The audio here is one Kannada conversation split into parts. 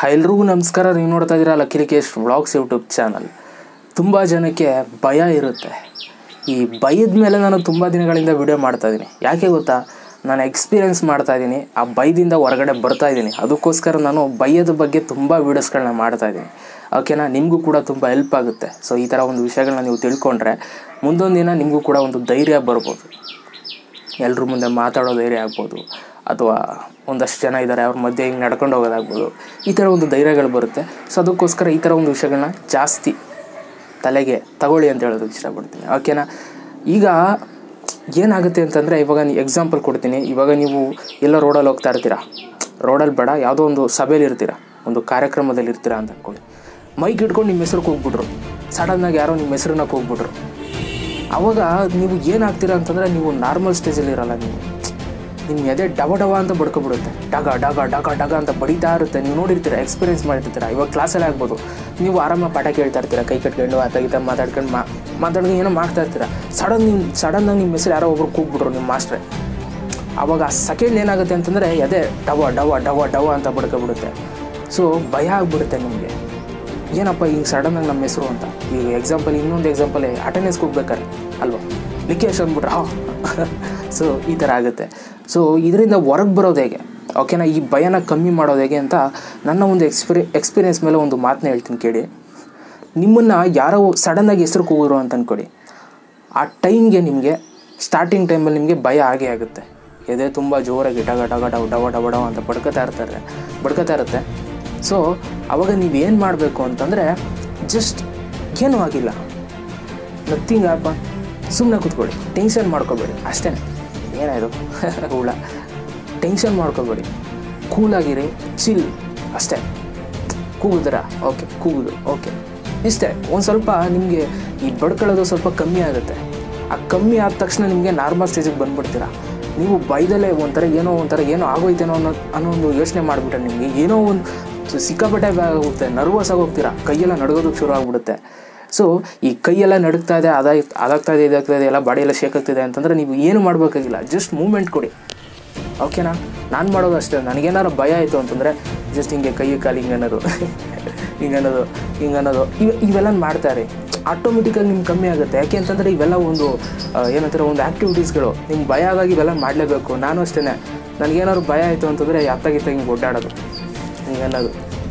ಎಲ್ರಿಗೂ ನಮಸ್ಕಾರ ನೀವು ನೋಡ್ತಾ ಇದ್ದೀರಾ Lucky Likesh vlogs YouTube channel ತುಂಬ ಜನಕ್ಕೆ ಭಯ ಇರುತ್ತೆ ಈ ಭಯದ ಮೇಲೆ ನಾನು ತುಂಬ ದಿನಗಳಿಂದ ವಿಡಿಯೋ ಮಾಡ್ತಾ ಇದ್ದೀನಿ ಯಾಕೆ ಗೊತ್ತಾ ನಾನು ಎಕ್ಸ್ಪೀರಿಯೆನ್ಸ್ ಮಾಡ್ತಾ ಇದ್ದೀನಿ ಆ ಭಯದಿಂದ ಹೊರಗಡೆ ಬರ್ತಾ ಇದ್ದೀನಿ ಅದಕ್ಕೋಸ್ಕರ ನಾನು ಭಯದ ಬಗ್ಗೆ ತುಂಬ ವೀಡಿಯೋಸ್ಗಳನ್ನ ಮಾಡ್ತಾ ಇದ್ದೀನಿ ಓಕೆನಾ ನಿಮಗೂ ಕೂಡ ತುಂಬ ಹೆಲ್ಪ್ ಆಗುತ್ತೆ ಸೊ ಈ ಥರ ಒಂದು ವಿಷಯಗಳನ್ನ ನೀವು ತಿಳ್ಕೊಂಡ್ರೆ ಮುಂದೊಂದು ದಿನ ನಿಮಗೂ ಕೂಡ ಒಂದು ಧೈರ್ಯ ಬರ್ಬೋದು ಎಲ್ಲರ ಮುಂದೆ ಮಾತಾಡೋ ಧೈರ್ಯ ಆಗ್ಬೋದು ಅಥವಾ ಒಂದಷ್ಟು ಜನ ಇದ್ದಾರೆ ಅವ್ರ ಮಧ್ಯೆ ಹಿಂಗೆ ನಡ್ಕೊಂಡು ಹೋಗೋದಾಗ್ಬೋದು ಈ ಥರ ಒಂದು ಧೈರ್ಯಗಳು ಬರುತ್ತೆ ಸೊ ಅದಕ್ಕೋಸ್ಕರ ಈ ಥರ ಒಂದು ವಿಷಯಗಳನ್ನ ಜಾಸ್ತಿ ತಲೆಗೆ ತಗೊಳ್ಳಿ ಅಂತ ಹೇಳೋದಕ್ಕೆ ಇಷ್ಟಪಡ್ತೀನಿ ಓಕೆನಾ ಈಗ ಏನಾಗುತ್ತೆ ಅಂತಂದರೆ ಇವಾಗ ನೀವು ಎಕ್ಸಾಂಪಲ್ ಕೊಡ್ತೀನಿ ಇವಾಗ ನೀವು ಎಲ್ಲ ರೋಡಲ್ಲಿ ಹೋಗ್ತಾ ಇರ್ತೀರಾ ರೋಡಲ್ಲಿ ಬೇಡ ಯಾವುದೋ ಒಂದು ಸಭೆಯಲ್ಲಿ ಇರ್ತೀರಾ ಒಂದು ಕಾರ್ಯಕ್ರಮದಲ್ಲಿ ಇರ್ತೀರಾ ಅಂತ ಅಂದ್ಕೊಳ್ಳಿ ಮೈಕ್ ಇಟ್ಕೊಂಡು ನಿಮ್ಮ ಹೆಸ್ರಿಗೆ ಹೋಗ್ಬಿಟ್ರು ಸಡನ್ನಾಗಿ ಯಾರೋ ನಿಮ್ಮ ಹೆಸ್ರನ್ನ ಹೋಗ್ಬಿಟ್ರು ಅವಾಗ ನೀವು ಏನಾಗ್ತೀರಾ ಅಂತಂದರೆ ನೀವು ನಾರ್ಮಲ್ ಸ್ಟೇಜಲ್ಲಿ ಇರಲ್ಲ ನೀವು ನಿಮ್ಮ ಎದೆ ಡಬ ಡಬ ಅಂತ ಬಡ್ಕೊಬಿಡುತ್ತೆ ಡಗ ಡಗ ಡಗ ಡಗ ಅಂತ ಬಡಿತಾ ಇರುತ್ತೆ ನೀವು ನೋಡಿರ್ತೀರ ಎಕ್ಸ್ಪೀರಿಯನ್ಸ್ ಮಾಡಿರ್ತೀರ ಇವಾಗ ಕ್ಲಾಸಲ್ಲಿ ಆಗ್ಬೋದು ನೀವು ಆರಾಮಾಗಿ ಪಾಠ ಕೇಳ್ತಾ ಇರ್ತೀರ ಕೈ ಕಟ್ಕೊಂಡು ಆ ತೆಗಿತಾ ಮಾತಾಡ್ಕೊಂಡು ಮಾ ಮಾತಾಡ್ಕೊಂಡು ಏನೋ ಮಾಡ್ತಾ ಇರ್ತೀರ ಸಡನ್ ನೀವು ಸಡನ್ನಾಗಿ ನಿಮ್ಮ ಹೆಸರು ಯಾರೋ ಒಬ್ರು ಕೂಗ್ಬಿಟ್ರು ನಿಮ್ಮ ಮಾಸ್ಟ್ರೆ ಅವಾಗ ಆ ಸೆಕೆಂಡ್ ಏನಾಗುತ್ತೆ ಅಂತಂದರೆ ಎದೆ ಡವ ಡವ ಡವ ಡವ ಅಂತ ಬಡ್ಕೊಬಿಡುತ್ತೆ ಸೊ ಭಯ ಆಗ್ಬಿಡುತ್ತೆ ನಿಮಗೆ ಏನಪ್ಪ ಈಗ ಸಡನ್ನಾಗಿ ನಮ್ಮ ಹೆಸರು ಅಂತ ಈಗ ಎಕ್ಸಾಂಪಲ್ ಇನ್ನೊಂದು ಎಕ್ಸಾಂಪಲ್ ಅಟೆಂಡೆನ್ಸ್ಗೆ ಹೋಗ್ಬೇಕಾರೆ ಅಲ್ವಾ ಲಿಕೇಶ್ ಅಂದ್ಬಿಟ್ರೆ ಹಾ ಸೊ ಈ ಥರ ಆಗುತ್ತೆ ಸೊ ಇದರಿಂದ ಹೊರಗೆ ಬರೋದು ಹೇಗೆ ಓಕೆನಾ ಈ ಭಯನ ಕಮ್ಮಿ ಮಾಡೋದು ಹೇಗೆ ಅಂತ ನನ್ನ ಒಂದು ಎಕ್ಸ್ಪೀರಿ ಎಕ್ಸ್ಪೀರಿಯೆನ್ಸ್ ಮೇಲೆ ಒಂದು ಮಾತನ್ನ ಹೇಳ್ತೀನಿ ಕೇಳಿ ನಿಮ್ಮನ್ನು ಯಾರೋ ಸಡನ್ನಾಗಿ ಹೆಸರು ಕೂಗಿರು ಅಂತ ಅಂದ್ಕೊಡಿ ಆ ಟೈಮ್ಗೆ ನಿಮಗೆ ಸ್ಟಾರ್ಟಿಂಗ್ ಟೈಮಲ್ಲಿ ನಿಮಗೆ ಭಯ ಆಗೇ ಆಗುತ್ತೆ ಎದೆ ತುಂಬ ಜೋರಾಗಿ ಡಗ ಡಗ ಡವ ಡವ ಡವ ಡವ ಅಂತ ಬಡ್ಕೋತಾ ಇರ್ತಾರೆ ಬಡ್ಕೋತಾ ಇರುತ್ತೆ ಸೊ ಅವಾಗ ನೀವೇನು ಮಾಡಬೇಕು ಅಂತಂದರೆ ಜಸ್ಟ್ ಏನೂ ಆಗಿಲ್ಲ ನಥಿಂಗ್ ಆಪ ಸುಮ್ಮನೆ ಕೂತ್ಕೊಳ್ಳಿ ಟೆನ್ಷನ್ ಮಾಡ್ಕೋಬೇಡಿ ಅಷ್ಟೇ ಏನಾಯಿತು ಹುಳ ಟೆನ್ಷನ್ ಮಾಡ್ಕೋಬೇಡಿ ಕೂಲಾಗಿರಿ ಚಿಲ್ ಅಷ್ಟೇ ಕೂಗಿದ್ರ ಓಕೆ ಕೂಗುದು ಓಕೆ ಇಷ್ಟೇ ಒಂದು ಸ್ವಲ್ಪ ನಿಮಗೆ ಈ ಬಡ್ಕೊಳ್ಳೋದು ಸ್ವಲ್ಪ ಕಮ್ಮಿ ಆಗುತ್ತೆ ಆ ಕಮ್ಮಿ ಆದ ತಕ್ಷಣ ನಿಮಗೆ ನಾರ್ಮಲ್ ಸ್ಟೇಜಿಗೆ ಬಂದ್ಬಿಡ್ತೀರಾ ನೀವು ಬೈದಲ್ಲೇ ಒಂಥರ ಏನೋ ಒಂಥರ ಏನೋ ಆಗೋಯ್ತೇನೋ ಅನ್ನೋ ಅನ್ನೋ ಒಂದು ಯೋಚನೆ ಮಾಡಿಬಿಟ್ರೆ ನಿಮಗೆ ಏನೋ ಒಂದು ಸಿಕ್ಕಾಪಟ್ಟೆ ಆಗುತ್ತೆ ನರ್ವಸ್ ಆಗೋಗ್ತೀರಾ ಕೈಯೆಲ್ಲ ನಡ್ಗೋದಕ್ಕೆ ಶುರು ಆಗ್ಬಿಡುತ್ತೆ ಸೊ ಈ ಕೈಯೆಲ್ಲ ನಡುಗ್ತಾ ಇದೆ ಅದಾಗಿ ಅದಾಗ್ತಾ ಇದೆ ಇದಾಗ್ತಾ ಇದೆ ಎಲ್ಲ ಬಾಡಿ ಎಲ್ಲ ಶೇಕ್ ಆಗ್ತಿದೆ ಅಂತಂದರೆ ನೀವು ಏನು ಮಾಡಬೇಕಾಗಿಲ್ಲ ಜಸ್ಟ್ ಮೂಮೆಂಟ್ ಕೊಡಿ ಓಕೆನಾ ನಾನು ಮಾಡೋದು ಅಷ್ಟೇ ನನಗೇನಾರು ಭಯ ಆಯಿತು ಅಂತಂದರೆ ಜಸ್ಟ್ ಹಿಂಗೆ ಕೈ ಕಾಲು ಹಿಂಗೆ ಅನ್ನೋದು ಹಿಂಗೆ ಅನ್ನೋದು ಹಿಂಗೆ ಅನ್ನೋದು ಇವ ಇವೆಲ್ಲ ಮಾಡ್ತಾರೆ ಆಟೋಮೆಟಿಕ್ಕಾಗಿ ನಿಮ್ಗೆ ಕಮ್ಮಿ ಆಗುತ್ತೆ ಯಾಕೆ ಅಂತಂದರೆ ಇವೆಲ್ಲ ಒಂದು ಏನಂತಾರೆ ಒಂದು ಆ್ಯಕ್ಟಿವಿಟೀಸ್ಗಳು ನಿಮ್ಗೆ ಭಯ ಆದಾಗ ಇವೆಲ್ಲ ಮಾಡಲೇಬೇಕು ನಾನು ಅಷ್ಟೇ ನನಗೇನಾದ್ರು ಭಯ ಆಯಿತು ಅಂತಂದರೆ ಅತ್ತಾಗಿತ್ತ ಹಿಂಗೆ ಓಡಾಡೋದು ಹಿಂಗೆ ಅನ್ನೋದು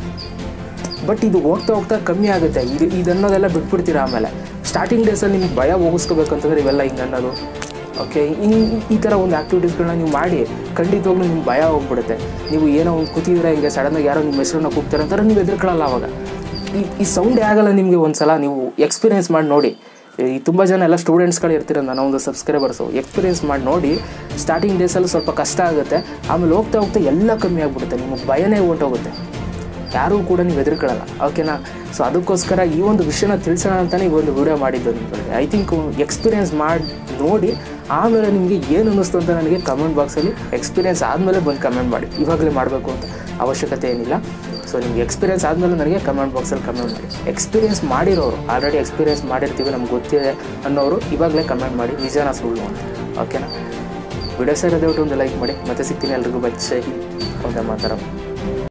ಬಟ್ ಇದು ಹೋಗ್ತಾ ಹೋಗ್ತಾ ಕಮ್ಮಿ ಆಗುತ್ತೆ ಇದು ಇದನ್ನೋದೆಲ್ಲ ಬಿಟ್ಬಿಡ್ತೀರಾ ಆಮೇಲೆ ಸ್ಟಾರ್ಟಿಂಗ್ ಡೇಸಲ್ಲಿ ನಿಮ್ಗೆ ಭಯ ಹೋಗಿಸ್ಕೋಬೇಕಂತಂದ್ರೆ ಇವೆಲ್ಲ ಹಿಂಗೆ ಅನ್ನೋದು ಓಕೆ ಈ ಈ ಥರ ಒಂದು ಆ್ಯಕ್ಟಿವಿಟೀಸ್ಗಳನ್ನ ನೀವು ಮಾಡಿ ಖಂಡಿತವಾಗ್ಲೂ ನಿಮ್ಗೆ ಭಯ ಹೋಗ್ಬಿಡುತ್ತೆ ನೀವು ಏನೋ ಒಂದು ಕೂತಿದ್ರೆ ಹಿಂಗೆ ಸಡನ್ನಾಗಿ ಯಾರೋ ನಿಮ್ಮ ಹೆಸರನ್ನ ಕೂಗ್ತಾರೆ ಅಂತಾರೆ ನೀವು ಎದುರ್ಕೊಳ್ಳಲ್ಲ ಅವಾಗ ಈ ಈ ಸೌಂಡೇ ಆಗಲ್ಲ ನಿಮಗೆ ಒಂದು ಸಲ ನೀವು ಎಕ್ಸ್ಪೀರಿಯೆನ್ಸ್ ಮಾಡಿ ನೋಡಿ ಈ ತುಂಬ ಜನ ಎಲ್ಲ ಸ್ಟೂಡೆಂಟ್ಸ್ಗಳು ಇರ್ತೀರ ನನ್ನ ಒಂದು ಸಬ್ಸ್ಕ್ರೈಬರ್ಸು ಎಕ್ಸ್ಪೀರಿಯೆನ್ಸ್ ಮಾಡಿ ನೋಡಿ ಸ್ಟಾರ್ಟಿಂಗ್ ಡೇಸಲ್ಲಿ ಸ್ವಲ್ಪ ಕಷ್ಟ ಆಗುತ್ತೆ ಆಮೇಲೆ ಹೋಗ್ತಾ ಹೋಗ್ತಾ ಎಲ್ಲ ಕಮ್ಮಿ ಆಗಿಬಿಡುತ್ತೆ ನಿಮಗೆ ಭಯನೇ ಹೊಂಟೋಗುತ್ತೆ ಯಾರೂ ಕೂಡ ನೀವು ಎದುರ್ಕೊಳ್ಳಲ್ಲ ಓಕೆನಾ ಸೊ ಅದಕ್ಕೋಸ್ಕರ ಈ ಒಂದು ವಿಷಯನ ತಿಳಿಸೋಣ ಅಂತಲೇ ಈ ಒಂದು ವಿಡಿಯೋ ಮಾಡಿದ್ದು ನಿಮಗೆ ಐ ಥಿಂಕ್ ಎಕ್ಸ್ಪೀರಿಯೆನ್ಸ್ ಮಾಡಿ ನೋಡಿ ಆಮೇಲೆ ನಿಮಗೆ ಏನು ಅನ್ನಿಸ್ತು ಅಂತ ನನಗೆ ಕಮೆಂಟ್ ಬಾಕ್ಸಲ್ಲಿ ಎಕ್ಸ್ಪೀರಿಯೆನ್ಸ್ ಆದಮೇಲೆ ಬಂದು ಕಮೆಂಟ್ ಮಾಡಿ ಇವಾಗಲೇ ಮಾಡಬೇಕು ಅಂತ ಅವಶ್ಯಕತೆ ಏನಿಲ್ಲ ಸೊ ನಿಮ್ಗೆ ಎಕ್ಸ್ಪೀರಿಯೆನ್ಸ್ ಆದಮೇಲೆ ನನಗೆ ಕಮೆಂಟ್ ಬಾಕ್ಸಲ್ಲಿ ಕಮೆಂಟ್ ಮಾಡಿ ಎಕ್ಸ್ಪೀರಿಯೆನ್ಸ್ ಮಾಡಿರೋರು ಆಲ್ರೆಡಿ ಎಕ್ಸ್ಪೀರಿಯೆನ್ಸ್ ಮಾಡಿರ್ತೀವಿ ನಮ್ಗೆ ಗೊತ್ತಿದೆ ಅನ್ನೋರು ಇವಾಗಲೇ ಕಮೆಂಟ್ ಮಾಡಿ ನಿಜನ ಸುಳ್ಳು ಅಂತ ಓಕೆನಾ ವಿಡಿಯೋ ಸರ್ ದಯವಿಟ್ಟು ಒಂದು ಲೈಕ್ ಮಾಡಿ ಮತ್ತೆ ಸಿಗ್ತೀನಿ ಎಲ್ರಿಗೂ ಬಚ್ಚಿ ಅಂತ ಮಾತಾಡೋ